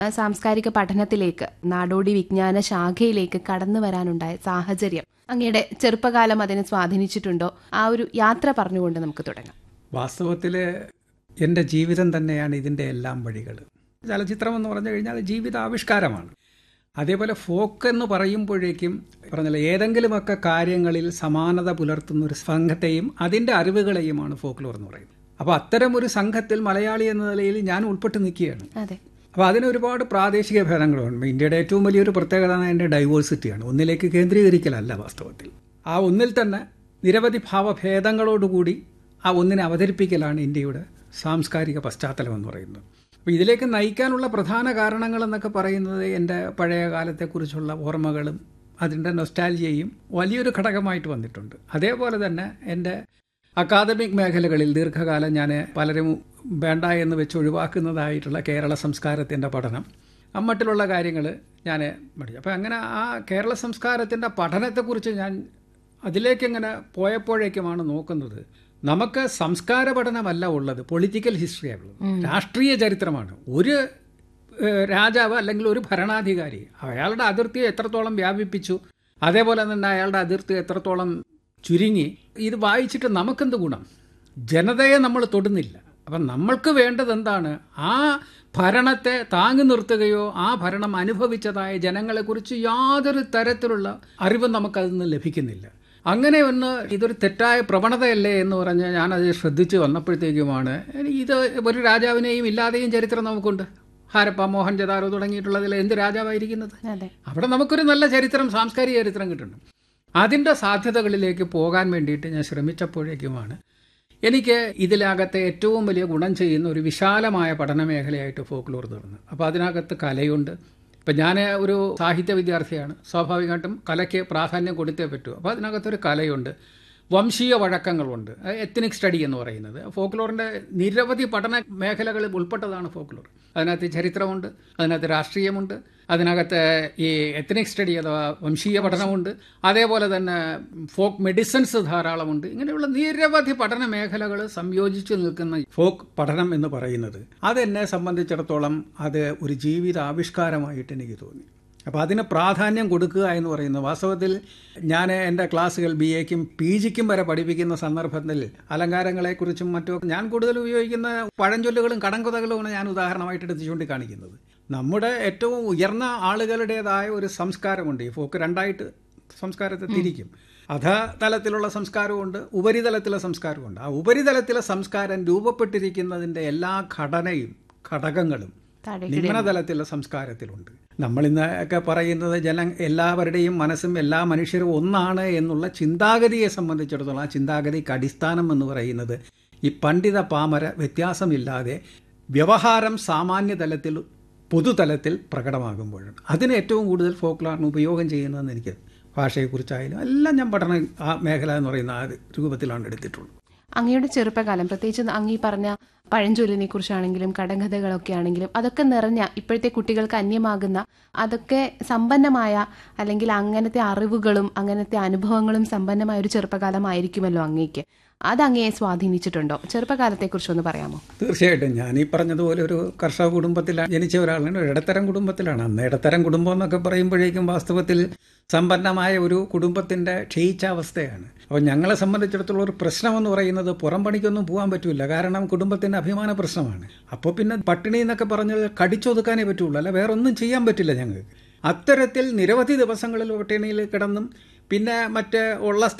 സാംസ്കാരിക പഠനത്തിലേക്ക് നാടോടി വിജ്ഞാന ശാഖയിലേക്ക് കടന്നു വരാനുണ്ടായ സാഹചര്യം അങ്ങയുടെ ചെറുപ്പകാലം അതിനെ സ്വാധീനിച്ചിട്ടുണ്ടോ ആ ഒരു യാത്ര പറഞ്ഞുകൊണ്ട് നമുക്ക് തുടങ്ങാം വാസ്തവത്തിൽ എൻ്റെ ജീവിതം തന്നെയാണ് ഇതിൻ്റെ എല്ലാം വഴികൾ ചലച്ചിത്രം എന്ന് പറഞ്ഞു കഴിഞ്ഞാൽ ജീവിതാവിഷ്കാരമാണ് അതേപോലെ ഫോക്ക് എന്ന് പറയുമ്പോഴേക്കും പറഞ്ഞല്ലോ ഏതെങ്കിലുമൊക്കെ കാര്യങ്ങളിൽ സമാനത പുലർത്തുന്ന ഒരു സംഘത്തെയും അതിൻ്റെ അറിവുകളെയുമാണ് ഫോക്ലോർ എന്ന് പറയുന്നത് അപ്പോൾ അത്തരം ഒരു സംഘത്തിൽ മലയാളി എന്ന നിലയിൽ ഞാൻ ഉൾപ്പെട്ട് നിൽക്കുകയാണ് അതെ അപ്പോൾ അതിന് ഒരുപാട് പ്രാദേശിക ഭേദങ്ങളുണ്ട് ഇന്ത്യയുടെ ഏറ്റവും വലിയൊരു പ്രത്യേകത അതിൻ്റെ ഡൈവേഴ്സിറ്റിയാണ് ഒന്നിലേക്ക് കേന്ദ്രീകരിക്കലല്ല വാസ്തവത്തിൽ ആ ഒന്നിൽ തന്നെ നിരവധി ഭാവഭേദങ്ങളോടുകൂടി ആ ഒന്നിനെ അവതരിപ്പിക്കലാണ് ഇന്ത്യയുടെ സാംസ്കാരിക പശ്ചാത്തലം എന്ന് പറയുന്നത് അപ്പോൾ ഇതിലേക്ക് നയിക്കാനുള്ള പ്രധാന കാരണങ്ങൾ എന്നൊക്കെ പറയുന്നത് എൻ്റെ പഴയ കാലത്തെക്കുറിച്ചുള്ള ഓർമ്മകളും അതിൻ്റെ നൊസ്റ്റാൽജിയയും വലിയൊരു ഘടകമായിട്ട് വന്നിട്ടുണ്ട് അതേപോലെ തന്നെ എൻ്റെ അക്കാദമിക് മേഖലകളിൽ ദീർഘകാലം ഞാൻ പലരും വേണ്ട എന്ന് വെച്ച് ഒഴിവാക്കുന്നതായിട്ടുള്ള കേരള സംസ്കാരത്തിൻ്റെ പഠനം അമ്മട്ടിലുള്ള കാര്യങ്ങൾ ഞാൻ പഠിച്ചു അപ്പോൾ അങ്ങനെ ആ കേരള സംസ്കാരത്തിൻ്റെ പഠനത്തെക്കുറിച്ച് ഞാൻ അതിലേക്ക് ഇങ്ങനെ പോയപ്പോഴേക്കുമാണ് നോക്കുന്നത് നമുക്ക് സംസ്കാര പഠനമല്ല ഉള്ളത് പൊളിറ്റിക്കൽ ഹിസ്റ്ററിയാണ് ഉള്ളത് രാഷ്ട്രീയ ചരിത്രമാണ് ഒരു ഏഹ്, രാജാവ് അല്ലെങ്കിൽ ഒരു ഭരണാധികാരി അയാളുടെ അതിർത്തിയെ എത്രത്തോളം വ്യാപിപ്പിച്ചു അതേപോലെ തന്നെ അയാളുടെ അതിർത്തി എത്രത്തോളം ചുരുങ്ങി ഇത് വായിച്ചിട്ട് നമുക്കെന്ത് ഗുണം ജനതയെ നമ്മൾ തൊടുന്നില്ല അപ്പം നമ്മൾക്ക് വേണ്ടത് എന്താണ് ആ ഭരണത്തെ താങ്ങി നിർത്തുകയോ ആ ഭരണം അനുഭവിച്ചതായ ജനങ്ങളെക്കുറിച്ച് യാതൊരു തരത്തിലുള്ള അറിവും നമുക്കതിൽ നിന്ന് ലഭിക്കുന്നില്ല അങ്ങനെ ഒന്ന് ഇതൊരു തെറ്റായ പ്രവണതയല്ലേ എന്ന് പറഞ്ഞ് ഞാനത് ശ്രദ്ധിച്ച് വന്നപ്പോഴത്തേക്കുമാണ് ഇത് ഒരു രാജാവിനെയും ഇല്ലാതെയും ചരിത്രം നമുക്കുണ്ട് ഹാരപ്പ മോഹൻജദാരോ തുടങ്ങിയിട്ടുള്ളതിൽ എന്ത് രാജാവായിരിക്കുന്നത് അതെ അവിടെ നമുക്കൊരു നല്ല ചരിത്രം സാംസ്കാരിക ചരിത്രം കിട്ടുന്നുണ്ട് അതിൻ്റെ സാധ്യതകളിലേക്ക് പോകാൻ വേണ്ടിയിട്ട് ഞാൻ ശ്രമിച്ചപ്പോഴേക്കുമാണ് എനിക്ക് ഇതിനകത്തെ ഏറ്റവും വലിയ ഗുണം ചെയ്യുന്ന ഒരു വിശാലമായ പഠന മേഖലയായിട്ട് ഫോക്ലോർ തീർന്നു അപ്പോൾ അതിനകത്ത് കലയുണ്ട് ഇപ്പം ഞാൻ ഒരു സാഹിത്യ വിദ്യാർത്ഥിയാണ് സ്വാഭാവികമായിട്ടും കലയ്ക്ക് പ്രാധാന്യം കൊടുത്തേ പറ്റൂ അപ്പോൾ അതിനകത്തൊരു കലയുണ്ട് വംശീയ വഴക്കങ്ങളുണ്ട് എത്തനിക് സ്റ്റഡി എന്ന് പറയുന്നത് ഫോക്ലോറിൻ്റെ നിരവധി പഠന മേഖലകളിൽ ഉൾപ്പെട്ടതാണ് ഫോക്ലോർ അതിനകത്ത് ചരിത്രമുണ്ട് അതിനകത്ത് രാഷ്ട്രീയമുണ്ട് അതിനകത്ത് ഈ എത്തനിക് സ്റ്റഡി അഥവാ വംശീയ പഠനമുണ്ട് അതേപോലെ തന്നെ ഫോക്ക് മെഡിസിൻസ് ധാരാളമുണ്ട് ഇങ്ങനെയുള്ള നിരവധി പഠന മേഖലകൾ സംയോജിച്ച് നിൽക്കുന്ന ഫോക്ക് പഠനം എന്ന് പറയുന്നത് അതെന്നെ സംബന്ധിച്ചിടത്തോളം അത് ഒരു ജീവിത ആവിഷ്കാരമായിട്ട് എനിക്ക് തോന്നി അപ്പോൾ അതിന് പ്രാധാന്യം കൊടുക്കുക എന്ന് പറയുന്നത് വാസ്തവത്തിൽ ഞാൻ എൻ്റെ ക്ലാസ്സുകൾ ബി എക്കും പി ജിക്കും വരെ പഠിപ്പിക്കുന്ന സന്ദർഭത്തിൽ അലങ്കാരങ്ങളെക്കുറിച്ചും മറ്റും ഞാൻ കൂടുതൽ ഉപയോഗിക്കുന്ന പഴഞ്ചൊല്ലുകളും കടങ്കഥകളുമാണ് ഞാൻ ഉദാഹരണമായിട്ട് എടുത്ത് ചൂണ്ടിക്കാണിക്കുന്നത് നമ്മുടെ ഏറ്റവും ഉയർന്ന ആളുകളുടേതായ ഒരു സംസ്കാരമുണ്ട് ഈ ഫോക്ക് രണ്ടായിട്ട് സംസ്കാരത്തെ തിരിക്കും അധതലത്തിലുള്ള സംസ്കാരമുണ്ട് ഉപരിതലത്തിലെ സംസ്കാരമുണ്ട് ആ ഉപരിതലത്തിലെ സംസ്കാരം രൂപപ്പെട്ടിരിക്കുന്നതിൻ്റെ എല്ലാ ഘടനയും ഘടകങ്ങളും താഴെ നിമ്നതലത്തിലുള്ള സംസ്കാരത്തിലുണ്ട് നമ്മൾ ഇന്നൊക്കെ പറയുന്നത് ജന എല്ലാവരുടെയും മനസ്സും എല്ലാ മനുഷ്യരും ഒന്നാണ് എന്നുള്ള ചിന്താഗതിയെ സംബന്ധിച്ചിടത്തോളം ആ ചിന്താഗതിക്ക് അടിസ്ഥാനം എന്ന് പറയുന്നത് ഈ പണ്ഡിത പാമര വ്യത്യാസമില്ലാതെ വ്യവഹാരം സാമാന്യ തലത്തിൽ പൊതുതലത്തിൽ പ്രകടമാകുമ്പോഴാണ് അതിന് ഏറ്റവും കൂടുതൽ ഫോക്ലോറിന് ഉപയോഗം ചെയ്യുന്നതെന്ന് എനിക്ക് ഭാഷയെക്കുറിച്ചായാലും എല്ലാം ഞാൻ പഠന ആ മേഖല എന്ന് പറയുന്ന ആ രൂപത്തിലാണ് എടുത്തിട്ടുള്ളത് അങ്ങയുടെ ചെറുപ്പകാലം പ്രത്യേകിച്ച് അങ്ങ് ഈ പറഞ്ഞ പഴഞ്ചൊല്ലിനെ കുറിച്ചാണെങ്കിലും കടങ്കഥകളൊക്കെ ആണെങ്കിലും അതൊക്കെ നിറഞ്ഞ ഇപ്പോഴത്തെ കുട്ടികൾക്ക് അന്യമാകുന്ന അതൊക്കെ സമ്പന്നമായ അല്ലെങ്കിൽ അങ്ങനത്തെ അറിവുകളും അങ്ങനത്തെ അനുഭവങ്ങളും സമ്പന്നമായ ഒരു ചെറുപ്പകാലമായിരിക്കുമല്ലോ അങ്ങേക്ക് അത് അങ്ങയെ സ്വാധീനിച്ചിട്ടുണ്ടോ ചെറുപ്പകാലത്തെക്കുറിച്ചൊന്ന് പറയാമോ തീർച്ചയായിട്ടും ഞാൻ ഈ പറഞ്ഞതുപോലെ ഒരു കർഷക കുടുംബത്തിലാണ് ജനിച്ച ഒരാളാണ് ഒരു ഇടത്തരം കുടുംബത്തിലാണ് അന്ന് ഇടത്തരം കുടുംബം എന്നൊക്കെ പറയുമ്പോഴേക്കും വാസ്തവത്തിൽ സമ്പന്നമായ ഒരു കുടുംബത്തിൻ്റെ ക്ഷയിച്ച അവസ്ഥയാണ് അപ്പോൾ ഞങ്ങളെ സംബന്ധിച്ചിടത്തോളം ഒരു പ്രശ്നം എന്ന് പറയുന്നത് പുറം പണിക്കൊന്നും പോകാൻ പറ്റില്ല കാരണം കുടുംബത്തിൻ്റെ അഭിമാന പ്രശ്നമാണ് അപ്പോൾ പിന്നെ പട്ടിണി എന്നൊക്കെ പറഞ്ഞാൽ കടിച്ചൊതുക്കാനേ പറ്റുള്ളൂ അല്ല വേറെ ഒന്നും ചെയ്യാൻ പറ്റില്ല ഞങ്ങൾക്ക് അത്തരത്തിൽ നിരവധി ദിവസങ്ങളിൽ പട്ടിണിയിൽ കിടന്നും പിന്നെ മറ്റ് ഉള്ള